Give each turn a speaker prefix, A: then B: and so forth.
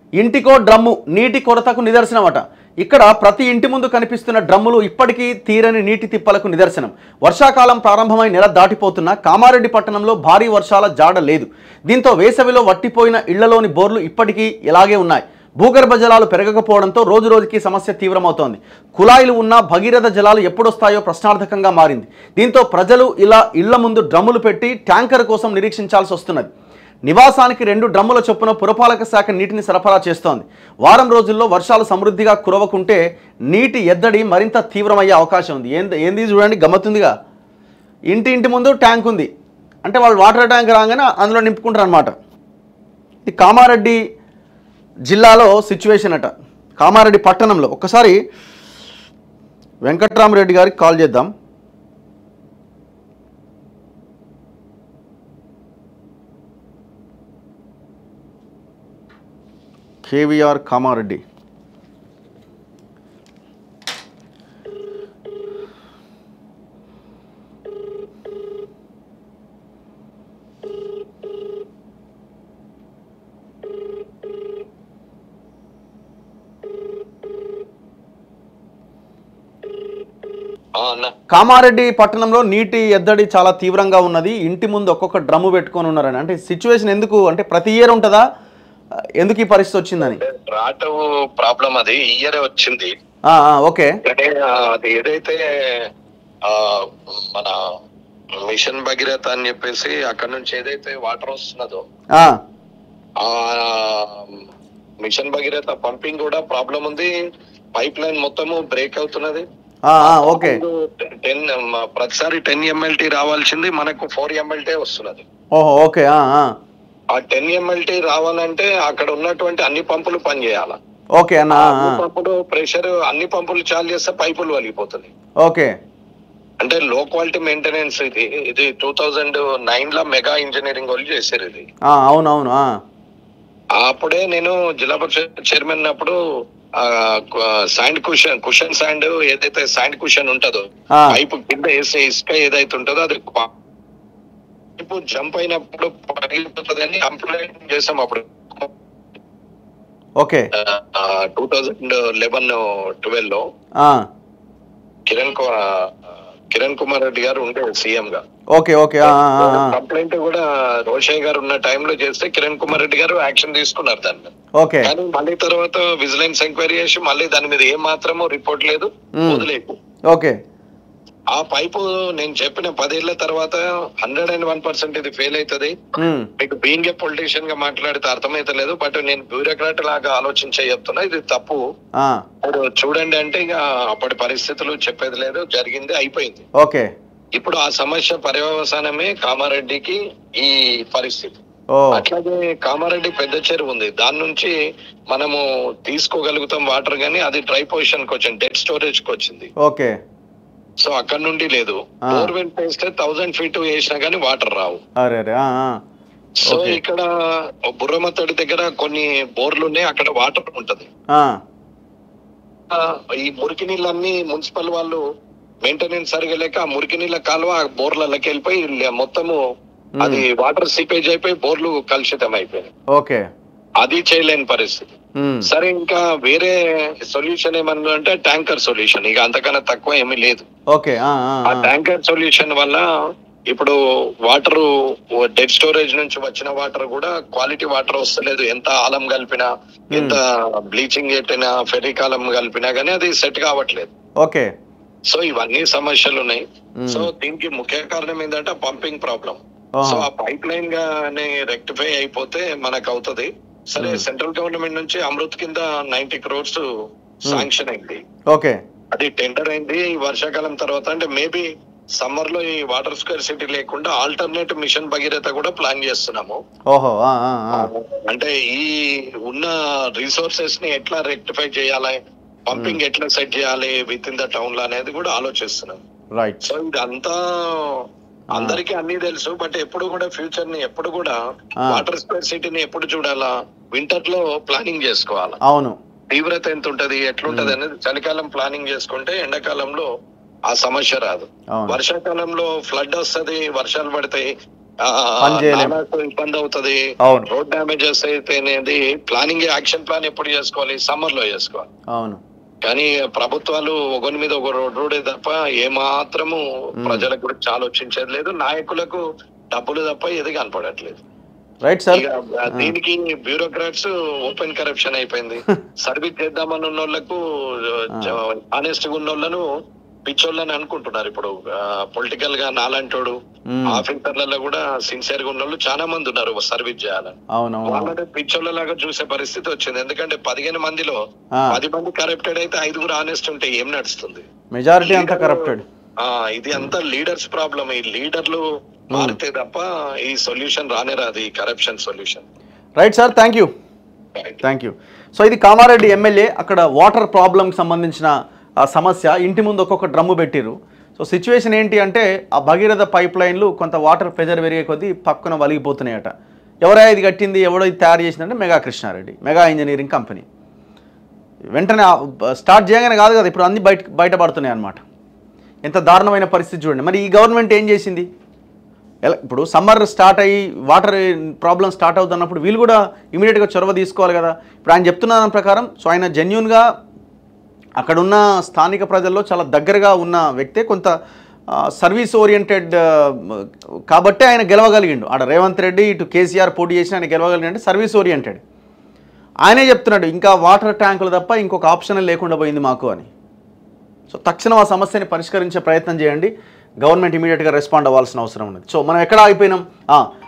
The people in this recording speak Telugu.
A: ఇంటికో డ్రమ్ము నీటి కొరతకు నిదర్శనమట ఇక్కడ ప్రతి ఇంటి ముందు కనిపిస్తున్న డ్రమ్ములు ఇప్పటికీ తీరని నీటి తిప్పలకు నిదర్శనం వర్షాకాలం ప్రారంభమై నెల దాటిపోతున్న కామారెడ్డి పట్టణంలో భారీ వర్షాల జాడ లేదు దీంతో వేసవిలో వట్టిపోయిన ఇళ్లలోని బోర్లు ఇప్పటికీ ఇలాగే ఉన్నాయి భూగర్భ జలాలు పెరగకపోవడంతో రోజు రోజుకి సమస్య తీవ్రమవుతోంది కుళాయిలు ఉన్న భగీరథ జలాలు ఎప్పుడొస్తాయో ప్రశ్నార్థకంగా మారింది దీంతో ప్రజలు ఇలా ఇళ్ల ముందు డ్రమ్ములు పెట్టి ట్యాంకర్ కోసం నిరీక్షించాల్సి వస్తున్నది నివాసానికి రెండు డ్రమ్ముల చొప్పున పురపాలక శాఖ నీటిని సరఫరా చేస్తోంది వారం రోజుల్లో వర్షాలు సమృద్ధిగా కురవకుంటే నీటి ఎద్దడి మరింత తీవ్రమయ్యే అవకాశం ఉంది ఏంది ఏంది చూడండి గమ్మత్తుందిగా ఇంటి ఇంటి ముందు ట్యాంక్ ఉంది అంటే వాళ్ళు వాటర్ ట్యాంక్ రాగానే అందులో నింపుకుంటారు అనమాట ఇది కామారెడ్డి జిల్లాలో సిచ్యువేషన్ అట కామారెడ్డి పట్టణంలో ఒక్కసారి వెంకట్రామరెడ్డి గారికి కాల్ చేద్దాం కేవీఆర్ కామారెడ్డి
B: ఆ, అన్న
A: కామారెడ్డి పట్టణంలో నీటి ఎద్దడి చాలా తీవ్రంగా ఉన్నది ఇంటి ముందు ఒక్కొక్క డ్రమ్ము పెట్టుకొని ఉన్నారని అంటే సిచ్యువేషన్ ఎందుకు అంటే ప్రతి ఇయర్ ఉంటుందా ఎందుకు ఈ పరిస్థితి వచ్చిందని
B: రాటు ప్రాబ్లం అది ఈ ఇయర్ వచ్చింది
A: ఆ, ఆ, ఓకే
B: అంటే ఆ, అది ఏదైతే ఆ మన మిషన్ భగీరథ అని చెప్పేసి అక్కడ నుంచి ఏదైతే వాటర్ వస్తున్నదో
A: ఆ,
B: ఆ మిషన్ భగీరథ పంపింగ్ కూడా ప్రాబ్లం ఉంది పైప్ లైన్ మొత్తము బ్రేక్ అవుతున్నది
A: ఆ, ఆ, ఓకే
B: టెన్ ప్రతిసారి టెన్ ఎంఎల్టీ రావాల్సింది మనకు ఫోర్ ఎంఎల్టీ వస్తున్నది
A: ఓహో ఓకే ఆ, ఆ.
B: ఆ టెన్ ఎంఎల్టీ రావాలంటే అక్కడ ఉన్నటువంటి అన్ని పంపులు పనిచేయాలి
A: ఓకే అన్న ఆ, ఆ.
B: పంపులు ప్రెషర్ అన్ని పంపులు చాలు చేస్తే పైపులు వలిగిపోతుంది
A: ఓకే
B: అంటే లో క్వాలిటీ మెయింటెనెన్స్ ఇది ఇది టూ థౌజండ్ నైన్ లో మెగా ఇంజనీరింగ్ వాళ్ళు చేశారు ఇది
A: ఆ, అవునవును ఆ.
B: అప్పుడే నేను జిల్లా పరిషత్ చైర్మన్ అప్పుడు శాండ్ కుషన్ కుషన్ శాండ్ ఏదైతే శాండ్ కుషన్ ఉంటుందో
A: ఆ.
B: పైపు కింద వేసే ఇసుక ఏదైతే ఉంటుందో అది పైపు జంప్ అయినప్పుడు పగిలిపోతుందని కంప్లైంట్ చేసాం అప్పుడు
A: okay
B: two thousand eleven twelve లో
A: ఆ,
B: కిరణ్ కు- ఆ, కిరణ్ కుమార్ రెడ్డి గారు ఉండే సీఎం గా
A: ఓకే ఓకే ఆ, ఆ, ఆ.
B: కంప్లైంట్ కూడా రోషయ్య గారు ఉన్న టైంలో చేస్తే కిరణ్ కుమార్ రెడ్డి గారు యాక్షన్ తీసుకున్నారు దాని మీద
A: ఓకే
B: కానీ మళ్ళీ తర్వాత విజిలెన్స్ ఎంక్వైరీ చేసి మళ్ళీ దాని మీద ఏం మాత్రమో రిపోర్ట్ లేదు
A: మ్మ్.
B: వదిలేదు
A: ఓకే
B: ఆ పైపు నేను చెప్పిన పదేళ్ల తర్వాత హండ్రెడ్ అండ్ వన్ పర్సెంట్ ఇది ఫెయిల్ అవుతుంది
A: ఉమ్,
B: మీకు బీయింగ్ ఏ పొలిటీషియన్ గా మాట్లాడితే అర్థమైతలేదు బట్ నేను బ్యూరోక్రాట్ లాగా ఆలోచించే చెప్తున్నా ఇది తప్పు
A: ఆ,
B: మీరు చూడండి అంటే ఇక అప్పటి పరిస్థితులు చెప్పేది లేదు జరిగింది అయిపోయింది
A: ఓకే
B: ఇప్పుడు ఆ సమస్య పర్యవసానమే కామారెడ్డికి ఈ పరిస్థితి
A: ఓ
B: అట్లాగే కామారెడ్డి పెద్ద చెరువు ఉంది దాని నుంచి మనము తీసుకోగలుగుతాం వాటర్ గానీ అది డ్రై పొజిషన్ కి వచ్చింది డెడ్ స్టోరేజ్ కి వచ్చింది
A: ఓకే
B: సో అక్కడ నుండి లేదు
A: ఆ.
B: బోర్వెల్ వేస్తే థౌజండ్ ఫీట్ వేసినా గానీ వాటర్ రావు
A: అరే అరే ఆ, ఆ.
B: So
A: Okay.
B: ఇక్కడ బుర్రమత్తడి దగ్గర కొన్ని బోర్లు ఉన్నాయి అక్కడ వాటర్ ఉంటది
A: ఆ,
B: ఆ, ఈ మురికి నీళ్ళన్నీ మున్సిపల్ వాళ్ళు మెయింటెనెన్స్ సరిగా లేక ఆ మురికి నీళ్ళ కాలువ ఆ బోర్లకి వెళ్ళిపోయి లే- మొత్తము అది వాటర్ సీపేజ్ అయిపోయి బోర్లు కలుషితం అయిపోయినాయి
A: ఓకే
B: అది చేయలేని పరిస్థితి
A: ఉమ్,
B: సరే ఇంకా వేరే సొల్యూషన్ ఏమన్నా అంటే ట్యాంకర్ సొల్యూషన్ ఇక అంతకన్నా తక్కువ ఏమీ లేదు
A: ఓకే ఆ, ఆ,
B: ఆ
A: ఆ.
B: ట్యాంకర్ సొల్యూషన్ వల్ల ఇప్పుడు వాటర్ డెడ్ స్టోరేజ్ నుంచి వచ్చిన వాటర్ కూడా క్వాలిటీ వాటర్ వస్తలేదు ఎంత ఆలం కలిపినా ఎంత బ్లీచింగ్ పెట్టినా ఫెరికాలం కలిపినా గానీ అది సెట్ కావట్లేదు
A: ఓకే
B: సో ఇవన్నీ సమస్యలు ఉన్నాయి
A: మ్మ్.
B: సో దీనికి ముఖ్య కారణం ఏంటంటే పంపింగ్ ప్రాబ్లం
A: ఆహా.
B: సో ఆ పైప్ లైన్ గానే రెక్టిఫై అయిపోతే మనకు అవుతది సరే సెంట్రల్ గవర్నమెంట్ నుంచి అమృత్ కింద నైన్టీ క్రోర్స్ శాంక్షన్ అయింది
A: ఓకే
B: అది టెండర్ అయింది ఈ వర్షాకాలం తర్వాత అంటే మేబీ సమ్మర్ లో ఈ వాటర్ స్క్వేర్ సిటీ లేకుండా ఆల్టర్నేట్ మిషన్ భగీరథ కూడా ప్లాన్ చేస్తున్నాము
A: ఓహో ఆ, ఆ, ఆ.
B: అంటే ఈ ఉన్న రిసోర్సెస్ ని ఎట్లా రెక్టిఫై చేయాలి పంపింగ్ ఎట్లా సెట్ చేయాలి విత్ ఇన్ ద టౌన్ లో అనేది కూడా ఆలోచిస్తున్నాం
A: రైట్
B: సో ఇదంతా అందరికీ అన్ని తెలుసు బట్ ఎప్పుడు కూడా ఫ్యూచర్ ని ఎప్పుడు కూడా
A: ఆ.
B: వాటర్ స్క్వేర్ సిటీని ఎప్పుడు చూడాలా వింటర్ లో ప్లానింగ్ చేసుకోవాలా
A: అవును
B: తీవ్రత ఎంత ఉంటది ఎట్లుంటది అనేది చలికాలం ప్లానింగ్ చేసుకుంటే ఎండాకాలంలో ఆ సమస్య రాదు
A: అవును
B: వర్షాకాలంలో ఫ్లడ్ వస్తది వర్షాలు పడతాయి ఆ,
A: పని చేయలేం.
B: నాలాకు ఇబ్బంది అవుతుంది
A: అవును
B: రోడ్ డ్యామేజెస్ అయితే అనేది ప్లానింగ్ యాక్షన్ ప్లాన్ ఎప్పుడు చేసుకోవాలి సమ్మర్ లో చేసుకోవాలి
A: అవును
B: కానీ ప్రభుత్వాలు ఒకరి మీద ఒక రోడ్ రోడే తప్ప ఏ మాత్రము ప్రజల గురించి ఆలోచించేది లేదు నాయకులకు డబ్బులు తప్ప ఏది కనపడట్లేదు
A: రైట్ సార్
B: ఇక దీనికి బ్యూరోక్రాట్స్ ఓపెన్ కరప్షన్ అయిపోయింది సర్వీస్ చేద్దామని ఉన్న వాళ్ళకు ఆనెస్ట్ గా ఉన్న వాళ్ళను పిచ్చోళ్ళని అనుకుంటున్నారు ఇప్పుడు పొలిటికల్ గా నాలంటోడు
A: మ్మ్.
B: ఆఫీసర్లలో కూడా సిన్సియర్ గా ఉన్న వాళ్ళు చాలా మంది ఉన్నారు సర్వీస్ చేయాలని
A: అవునవును
B: వాళ్ళని పిచ్చోళ్ళలాగా చూసే పరిస్థితి వచ్చింది ఎందుకంటే పదిహేను మందిలో
A: ఆ.
B: పది మంది కరప్టెడ్ అయితే ఐదుగురు ఆనెస్ట్ ఉంటే ఏం నడుస్తుంది
A: మెజారిటీ అంతా కరప్టెడ్
B: ఆ ఇది అంతా లీడర్స్ ప్రాబ్లం ఈ లీడర్లు మారితే తప్ప ఈ సొల్యూషన్ రానే రాదు ఈ corruption solution
A: right sir thank you thank you so ఇది కామారెడ్డి ఎమ్మెల్యే అక్కడ వాటర్ ప్రాబ్లంకి సంబంధించిన ఆ సమస్య ఇంటి ముందు ఒక్కొక్క డ్రమ్ము పెట్టిరు సో సిచ్యువేషన్ ఏంటి అంటే ఆ భగీరథ పైప్ లైన్లు కొంత వాటర్ ప్రెజర్ పెరిగే కొద్దీ పక్కన వలిగిపోతున్నాయట ఎవరా ఇది కట్టింది ఎవడో ఇది తయారు చేసిందంటే mega Krishna Reddy mega engineering company వెంటనే ఆ బ- స్టార్ట్ చేయగానే కాదు కదా ఇప్పుడు అన్ని బయట బయటపడుతున్నాయి అన్నమాట ఎంత దారుణమైన పరిస్థితి చూడండి మరి ఈ గవర్నమెంట్ ఏం చేసింది ఎలా ఇప్పుడు సమ్మర్ స్టార్ట్ అయ్యి వాటర్ ప్రాబ్లం స్టార్ట్ అవుతున్నప్పుడు వీళ్ళు కూడా ఇమీడియట్గా చొరవ తీసుకోవాలి కదా ఇప్పుడు ఆయన చెప్తున్న దాని ప్రకారం సో ఆయన జెన్యున్గా అక్కడ ఉన్న స్థానిక ప్రజల్లో చాలా దగ్గరగా ఉన్న వ్యక్తే కొంత సర్వీస్ ఓరియంటెడ్ కాబట్టే ఆయన గెలవగలిగిండు ఆడ రేవంత్ రెడ్డి ఇటు కేసీఆర్ పోటీ చేసిన ఆయన గెలవగలిగిండు సర్వీస్ ఓరియంటెడ్ ఆయనే చెప్తున్నాడు ఇంకా వాటర్ ట్యాంకులు తప్ప ఇంకొక ఆప్షన్ లేకుండా పోయింది మాకు అని సో తక్షణం ఆ సమస్యని పరిష్కరించే ప్రయత్నం చేయండి గవర్నమెంట్ ఇమీడియట్గా రెస్పాండ్ అవ్వాల్సిన అవసరం ఉన్నది సో మనం ఎక్కడ ఆగిపోయినాం ఆ,